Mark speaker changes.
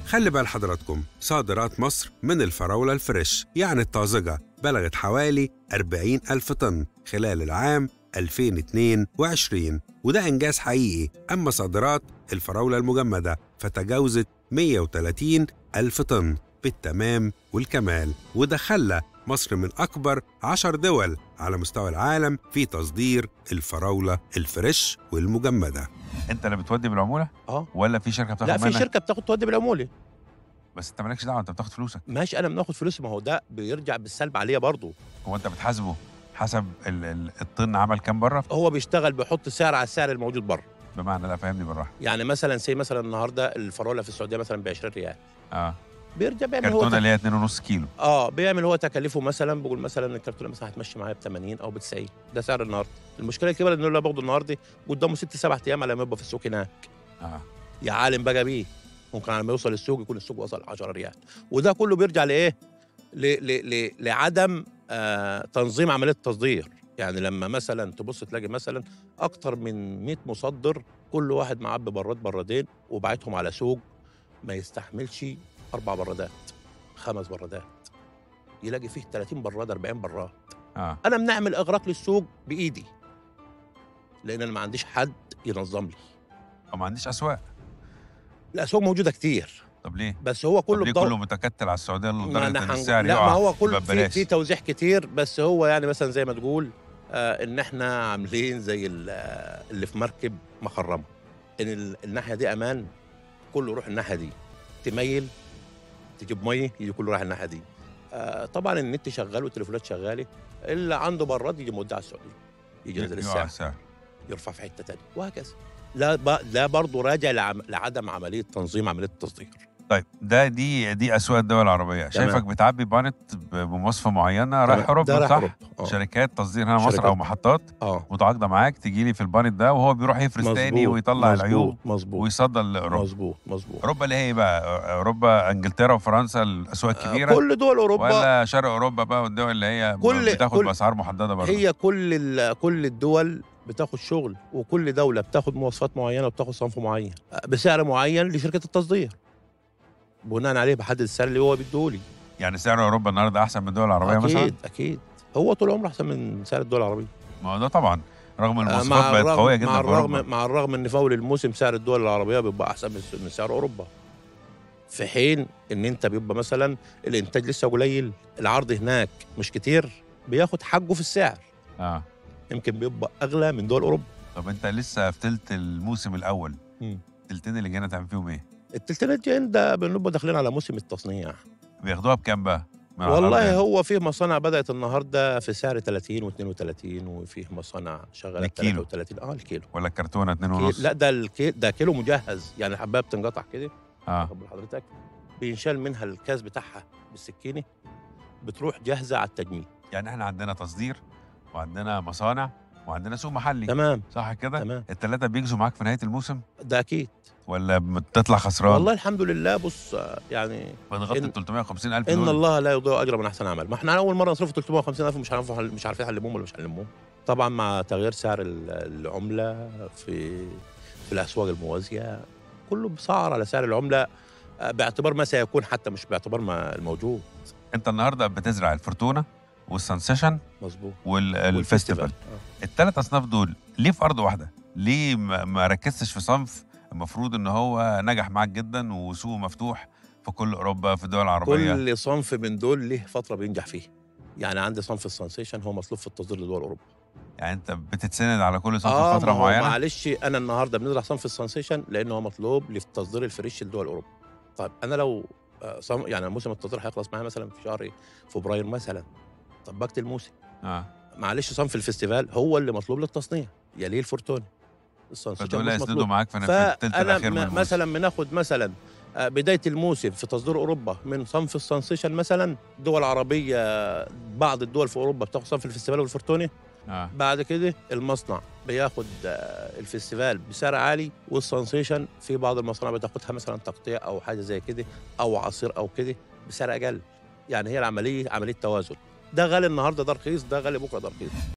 Speaker 1: خلي بال حضراتكم صادرات مصر من الفراولة الفريش يعني الطازجة بلغت حوالي 40 ألف طن خلال العام 2022 وده إنجاز حقيقي أما صادرات الفراولة المجمدة فتجاوزت 130 ألف طن بالتمام والكمال وده خلى مصر من أكبر عشر دول على مستوى العالم في تصدير الفراولة الفريش والمجمدة
Speaker 2: انت اللي بتودي بالعموله
Speaker 3: اه
Speaker 2: ولا في شركه بتاخد
Speaker 3: لا في
Speaker 2: منك
Speaker 3: شركه بتاخد تودي بالعموله
Speaker 2: بس انت مالكش دعوه انت بتاخد فلوسك
Speaker 3: ماشي انا بناخد فلوس ما هو ده بيرجع بالسلب عليا برضه
Speaker 2: هو انت بتحاسبه حسب ال- ال- الطن عمل كام بره
Speaker 3: هو بيشتغل بيحط سعر على السعر الموجود بره
Speaker 2: بمعنى لا فهمني بالراحه
Speaker 3: يعني مثلا سي مثلا النهارده الفراوله في السعوديه مثلا ب 20 ريال
Speaker 2: اه
Speaker 3: بيرجع بيعمل هو
Speaker 2: كرتونه
Speaker 3: تك...
Speaker 2: اللي هي 2.5 كيلو
Speaker 3: اه بيعمل هو تكاليفه مثلا بقول مثلا الكرتونه مثلا هتمشي معايا ب 80 او ب 90 ده سعر النهارده المشكله الكبيره انه اللي باخده النهارده قدامه ست سبع ايام على ما يبقى في السوق هناك
Speaker 2: اه
Speaker 3: يا عالم بقى بيه ممكن على ما يوصل السوق يكون السوق وصل 10 ريال وده كله بيرجع لايه؟ ل... ل... ل... لعدم آه تنظيم عمليه التصدير يعني لما مثلا تبص تلاقي مثلا اكتر من 100 مصدر كل واحد معبي براد برادين وبعتهم على سوق ما يستحملش اربع برادات خمس برادات يلاقي فيه 30 براد 40 براد
Speaker 2: اه
Speaker 3: انا بنعمل اغراق للسوق بايدي لان انا ما عنديش حد ينظم لي
Speaker 2: او ما عنديش اسواق
Speaker 3: الاسواق موجوده كتير
Speaker 2: طب ليه؟
Speaker 3: بس هو
Speaker 2: طب
Speaker 3: كله
Speaker 2: ليه
Speaker 3: بدور-
Speaker 2: كله متكتل على السعوديه
Speaker 3: ما
Speaker 2: لدرجه
Speaker 3: أنا
Speaker 2: ان
Speaker 3: هنقول-
Speaker 2: السعر
Speaker 3: لا
Speaker 2: يقع
Speaker 3: ما هو كل
Speaker 2: يبقى
Speaker 3: في,
Speaker 2: ببلاش
Speaker 3: في توزيع كتير بس هو يعني مثلا زي ما تقول آه ان احنا عاملين زي ال- آه، اللي في مركب مخرمه ان ال- الناحيه دي امان كله يروح الناحيه دي تميل تجيب ميه يجي كله رايح الناحيه دي آه طبعا النت شغال والتليفونات شغاله اللي عنده براد يجي مودع على السعوديه يجي ينزل
Speaker 2: يقع
Speaker 3: السعر
Speaker 2: السعر
Speaker 3: يرفع في حته تانية وهكذا لا ب... لا برضه راجع لعم... لعدم عمليه تنظيم عمليه التصدير
Speaker 2: طيب ده دي دي اسواق الدول العربيه شايفك بتعبي بانت ب- بمواصفه معينه رايح
Speaker 3: ده
Speaker 2: اوروبا
Speaker 3: رايح
Speaker 2: صح؟
Speaker 3: أوروبا. آه.
Speaker 2: شركات تصدير هنا مصر
Speaker 3: شركات.
Speaker 2: او محطات
Speaker 3: اه
Speaker 2: متعاقده معاك تجي لي في البانت ده وهو بيروح يفرز تاني
Speaker 3: مظبوط،
Speaker 2: ويطلع
Speaker 3: مظبوط،
Speaker 2: العيوب
Speaker 3: مظبوط
Speaker 2: ويصدر لاوروبا
Speaker 3: مظبوط مظبوط
Speaker 2: اوروبا اللي هي ايه بقى اوروبا انجلترا وفرنسا الاسواق
Speaker 3: آه،
Speaker 2: الكبيره
Speaker 3: كل دول اوروبا
Speaker 2: ولا شرق اوروبا بقى والدول اللي هي
Speaker 3: كل-
Speaker 2: بتاخد
Speaker 3: كل-
Speaker 2: باسعار محدده برضه
Speaker 3: هي كل ال... كل الدول بتاخد شغل وكل دوله بتاخد مواصفات معينه وبتاخد صنف معين آه، بسعر معين لشركه التصدير بناء عليه بحدد السعر اللي هو بيديهولي
Speaker 2: يعني سعر اوروبا النهارده احسن من الدول العربيه مثلا
Speaker 3: اكيد اكيد هو طول عمره احسن من سعر الدول العربيه
Speaker 2: ما هو ده طبعا رغم
Speaker 3: آه،
Speaker 2: المواصفات بقت
Speaker 3: الرغم
Speaker 2: قويه جدا
Speaker 3: مع
Speaker 2: في
Speaker 3: الرغم
Speaker 2: اوروبا
Speaker 3: مع الرغم ان في اول الموسم سعر الدول العربيه بيبقى احسن من من سعر اوروبا في حين ان انت بيبقى مثلا الانتاج لسه قليل العرض هناك مش كتير بياخد حقه في السعر
Speaker 2: اه
Speaker 3: يمكن بيبقى اغلى من دول اوروبا
Speaker 2: طب انت لسه في تلت الموسم الاول
Speaker 3: مم.
Speaker 2: التلتين اللي جينا تعمل فيهم ايه؟
Speaker 3: التلتينات الجايين ده بنبقى داخلين على موسم التصنيع
Speaker 2: بياخدوها بكام بقى؟ مع الأرض
Speaker 3: والله
Speaker 2: يعني.
Speaker 3: هو في مصانع بدات النهارده في سعر 30 و32 وفيه مصانع شغاله
Speaker 2: الكيلو.
Speaker 3: 33 اه الكيلو
Speaker 2: ولا الكرتونه اتنين
Speaker 3: كيلو.
Speaker 2: ونص
Speaker 3: لا ده الكي... ده كيلو مجهز يعني الحبايه بتنقطع كده
Speaker 2: اه
Speaker 3: واخد بال حضرتك بينشال منها الكاس بتاعها بالسكينه بتروح جاهزه على التجميد
Speaker 2: يعني احنا عندنا تصدير وعندنا مصانع وعندنا سوق محلي
Speaker 3: تمام
Speaker 2: صح كده؟
Speaker 3: تمام
Speaker 2: الثلاثه بيجزوا معاك في نهايه الموسم
Speaker 3: ده اكيد
Speaker 2: ولا بتطلع خسران؟
Speaker 3: والله الحمد لله بص آه، يعني
Speaker 2: بتغطي
Speaker 3: إن-
Speaker 2: ال 350 الف
Speaker 3: ان
Speaker 2: دول
Speaker 3: الله لا يضيع اجر من احسن عمل ما احنا اول مره نصرف 350 الف مش عارف مش عارفين نلمهم ولا مش هنلمهم طبعا مع تغيير سعر ال- العمله في في الاسواق الموازيه كله بسعر على سعر العمله آه، باعتبار ما سيكون حتى مش باعتبار ما الموجود
Speaker 2: انت النهارده بتزرع الفرتونه والسنسيشن
Speaker 3: مظبوط
Speaker 2: والفيستيفال
Speaker 3: آه.
Speaker 2: الثلاث اصناف دول ليه في ارض واحده؟ ليه ما ما ركزتش في صنف المفروض ان هو نجح معاك جدا وسوقه مفتوح في كل اوروبا في الدول العربيه
Speaker 3: كل صنف من دول ليه فتره بينجح فيه يعني عندي صنف السنسيشن هو مطلوب في التصدير لدول اوروبا
Speaker 2: يعني انت بتتسند على كل صنف
Speaker 3: اه
Speaker 2: فتره
Speaker 3: ما هو
Speaker 2: معينه
Speaker 3: معلش انا النهارده بنزرع صنف السنسيشن لانه هو مطلوب لتصدير الفريش لدول اوروبا طيب انا لو آه، صم... يعني موسم التصدير هيخلص معايا مثلا في شهر فبراير مثلا طبقت الموسم
Speaker 2: اه
Speaker 3: معلش صنف الفستيفال هو اللي مطلوب للتصنيع يليه الفرتوني السنسيشن
Speaker 2: فدول
Speaker 3: مش
Speaker 2: يسندوا
Speaker 3: مطلوب
Speaker 2: معاك في في الثلث
Speaker 3: فانا
Speaker 2: الاخير من
Speaker 3: م-
Speaker 2: الموسم
Speaker 3: مثلا بناخد مثلا آه، بدايه الموسم في تصدير اوروبا من صنف السنسيشن مثلا دول عربيه بعض الدول في اوروبا بتاخد صنف الفستيفال والفرتوني
Speaker 2: اه
Speaker 3: بعد كده المصنع بياخد آه، الفستيفال بسعر عالي والسنسيشن في بعض المصانع بتاخدها مثلا تقطيع او حاجه زي كده او عصير او كده بسعر اقل يعني هي العمليه عمليه توازن ده غالي النهارده ده رخيص ده غالي بكره ده رخيص